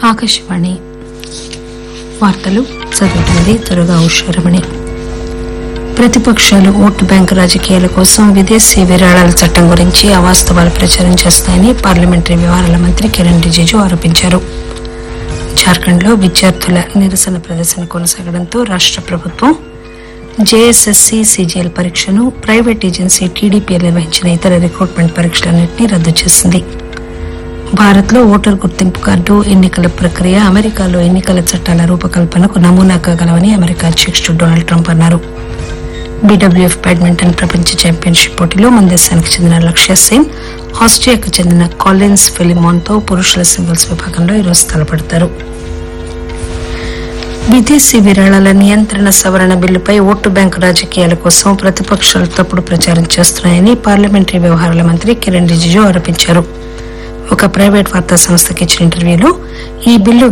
ఆకాశవాణి వార్తలు చదువుతుంది త్వరగా ఉషారమణి ప్రతిపక్షాలు ఓటు బ్యాంకు రాజకీయాల కోసం విదేశీ విరాళాల చట్టం గురించి అవాస్తవాలు ప్రచారం చేస్తాయని పార్లమెంటరీ వ్యవహారాల మంత్రి కిరణ్ రిజిజు ఆరోపించారు జార్ఖండ్ లో విద్యార్థుల నిరసన ప్రదర్శన కొనసాగడంతో రాష్ట ప్రభుత్వం జేఎస్ఎస్సీ సీజీఎల్ పరీక్షను ప్రైవేట్ ఏజెన్సీ టీడీపీఎల్ నిర్వహించిన ఇతర రిక్రూట్మెంట్ పరీక్షలన్నింటినీ రద్దు చేసింది భారత్ లో ఓటర్ గుర్తింపు కార్డు ఎన్నికల ప్రక్రియ అమెరికాలో ఎన్నికల చట్టాల రూపకల్పనకు నమూనా కాగలవని అమెరికా అధ్యక్షుడు డొనాల్డ్ ట్రంప్ అన్నారు బీడబ్ల్యూఎఫ్ బ్యాడ్మింటన్ ప్రపంచ ఛాంపియన్షిప్ పోటీలో మన దేశానికి చెందిన లక్ష్య సేన్ ఆస్ట్రియాకు చెందిన కాలిన్స్ ఫెలిమాన్ తో పురుషుల సింగిల్స్ విభాగంలో ఈరోజు తలపడతారు విదేశీ విరాళాల నియంత్రణ సవరణ బిల్లుపై ఓటు బ్యాంకు రాజకీయాల కోసం ప్రతిపక్షాలు తప్పుడు ప్రచారం చేస్తున్నాయని పార్లమెంటరీ వ్యవహారాల మంత్రి కిరణ్ రిజిజు ఆరోపించారు ఒక ప్రైవేట్ వార్తా సంస్థకి ఇచ్చిన ఇంటర్వ్యూలో ఈ బిల్లు